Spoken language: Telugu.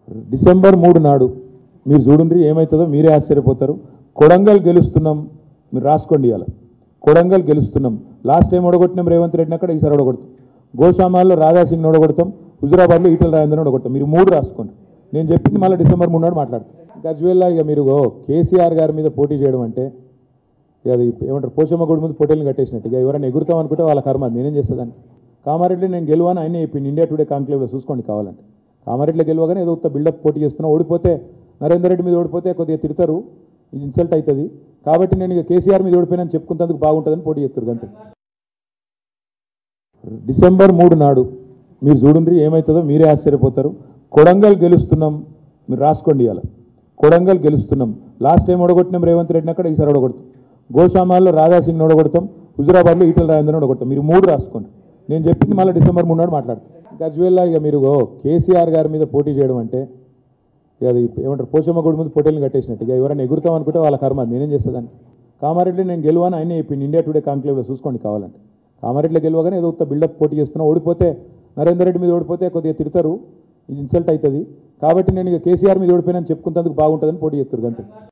డిసెంబర్ మూడు నాడు మీరు చూడండి ఏమవుతుందో మీరే ఆశ్చర్యపోతారు కొడంగల్ గెలుస్తున్నాం మీరు రాసుకోండి ఇవాళ కొడంగల్ గెలుస్తున్నాం లాస్ట్ టైం ఓడగొట్టినాం రేవంత్ రెడ్డిని అక్కడ ఈసారి ఓడగొడతాం గోశామాల్లో రాజాసింగ్ ఓడగొడతాం హుజురాబాద్లో ఈటల రాజేంద్రని ఓడగొడతాం మీరు మూడు రాసుకోండి నేను చెప్పింది మళ్ళీ డిసెంబర్ మూడు నాడు మాట్లాడతాం గజ్వేల్లా ఇక మీరు ఓ కేసీఆర్ గారి మీద పోటీ చేయడం అంటే ఇక అది ఏమంటారు పోచమ్మ గుడి ముందు పొట్టేలు కట్టేసినట్టు ఇక ఎవరైనా ఎగురుతాం అనుకుంటే వాళ్ళ కర్మ అది నేనేం చేస్తుందని కామారెడ్డి నేను గెలువని ఆయన చెప్పింది ఇండియా టుడే కాంక్లేవ్లో చూసుకోండి కావాలంటే కామారెడ్డిలో గెలవగానే ఏదో ఉత్త బిల్డప్ పోటీ చేస్తున్నా ఓడిపోతే నరేందర్ రెడ్డి మీద ఓడిపోతే కొద్దిగా తిడతారు ఇది ఇన్సల్ట్ అవుతుంది కాబట్టి నేను ఇక కేసీఆర్ మీద ఓడిపోయినా చెప్పుకుంటేందుకు బాగుంటుందని పోటీ చేస్తారు అంతే డిసెంబర్ మూడు నాడు మీరు చూడండి ఏమవుతుందో మీరే ఆశ్చర్యపోతారు కొడంగల్ గెలుస్తున్నాం మీరు రాసుకోండి ఇవాళ కొడంగల్ గెలుస్తున్నాం లాస్ట్ టైం ఓడగొట్టినాం రేవంత్ రెడ్డిని అక్కడ ఈసారి ఓడగొడతాం గోశామాల్లో రాజాసింగ్ ఓడగొడతాం హుజురాబాద్లో ఈటల రాజేంద్రని ఓడగొడతాం మీరు మూడు రాసుకోండి నేను చెప్పింది మళ్ళీ డిసెంబర్ మూడు నాడు మాట్లాడతాం గజ్వేల్లా ఇక మీరు ఓ కేసీఆర్ గారి మీద పోటీ చేయడం అంటే ఇక అది ఏమంటారు పోచమ్మ గుడి ముందు పొట్టేలు కట్టేసినట్టు ఇక ఎవరైనా ఎగురుతాం అనుకుంటే వాళ్ళ కర్మ అది నేనేం చేస్తుందని కామారెడ్డి నేను గెలువని ఆయన చెప్పింది ఇండియా టుడే కాంక్లేవ్లో చూసుకోండి కావాలంటే కామారెడ్డిలో గెలవగానే ఏదో ఉత్త బిల్డప్ పోటీ చేస్తున్నా ఓడిపోతే నరేందర్ రెడ్డి మీద ఓడిపోతే కొద్దిగా తిడతారు ఇది ఇన్సల్ట్ అవుతుంది కాబట్టి నేను ఇక కేసీఆర్ మీద ఓడిపోయినా చెప్పుకుంటేందుకు బాగుంటుందని పోటీ చేస్తారు అంతే